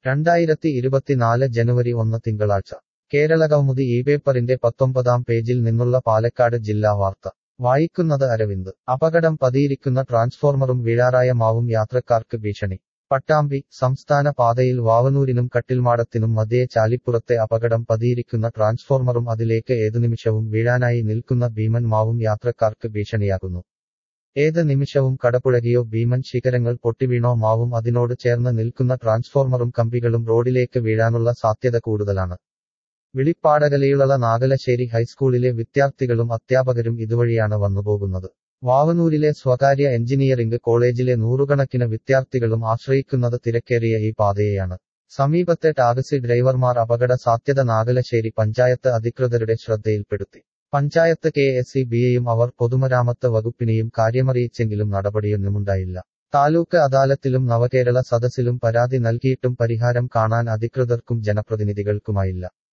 രണ്ടായിരത്തി ഇരുപത്തിനാല് ജനുവരി ഒന്ന് തിങ്കളാഴ്ച കേരളകൗമുദി ഈ പേപ്പറിന്റെ പത്തൊമ്പതാം പേജിൽ നിന്നുള്ള പാലക്കാട് ജില്ലാ വാർത്ത വായിക്കുന്നത് അരവിന്ദ് അപകടം പതിയിരിക്കുന്ന ട്രാൻസ്ഫോർമറും വീഴാറായ മാവും യാത്രക്കാർക്ക് ഭീഷണി പട്ടാമ്പി സംസ്ഥാന പാതയിൽ വാവനൂരിനും കട്ടിൽമാടത്തിനും മധ്യേ ചാലിപ്പുറത്തെ അപകടം പതിയിരിക്കുന്ന ട്രാൻസ്ഫോർമറും അതിലേക്ക് ഏതു നിമിഷവും വീഴാനായി നിൽക്കുന്ന ഭീമൻ മാവും യാത്രക്കാർക്ക് ഭീഷണിയാകുന്നു ഏത് നിമിഷവും കടപുഴകിയോ ഭീമൻ ശിഖരങ്ങൾ പൊട്ടിവീണോ മാവും അതിനോട് ചേർന്ന് നിൽക്കുന്ന ട്രാൻസ്ഫോർമറും കമ്പികളും റോഡിലേക്ക് വീഴാനുള്ള സാധ്യത കൂടുതലാണ് വിളിപ്പാടകലയുള്ള നാഗലശ്ശേരി ഹൈസ്കൂളിലെ വിദ്യാർത്ഥികളും അധ്യാപകരും ഇതുവഴിയാണ് വന്നുപോകുന്നത് വാവനൂരിലെ സ്വകാര്യ എഞ്ചിനീയറിംഗ് കോളേജിലെ നൂറുകണക്കിന് വിദ്യാർത്ഥികളും ആശ്രയിക്കുന്നത് തിരക്കേറിയ ഈ പാതയെയാണ് സമീപത്തെ ടാക്സി ഡ്രൈവർമാർ അപകട സാധ്യത നാഗലശ്ശേരി പഞ്ചായത്ത് അധികൃതരുടെ ശ്രദ്ധയിൽപ്പെടുത്തി പഞ്ചായത്ത് കെ എസ് ഇ ബിയെയും അവർ പൊതുമരാമത്ത് വകുപ്പിനെയും കാര്യമറിയിച്ചെങ്കിലും നടപടിയൊന്നുമുണ്ടായില്ല താലൂക്ക് അദാലത്തിലും നവകേരള സദസ്സിലും പരാതി നൽകിയിട്ടും പരിഹാരം കാണാൻ അധികൃതർക്കും ജനപ്രതിനിധികൾക്കുമായില്ല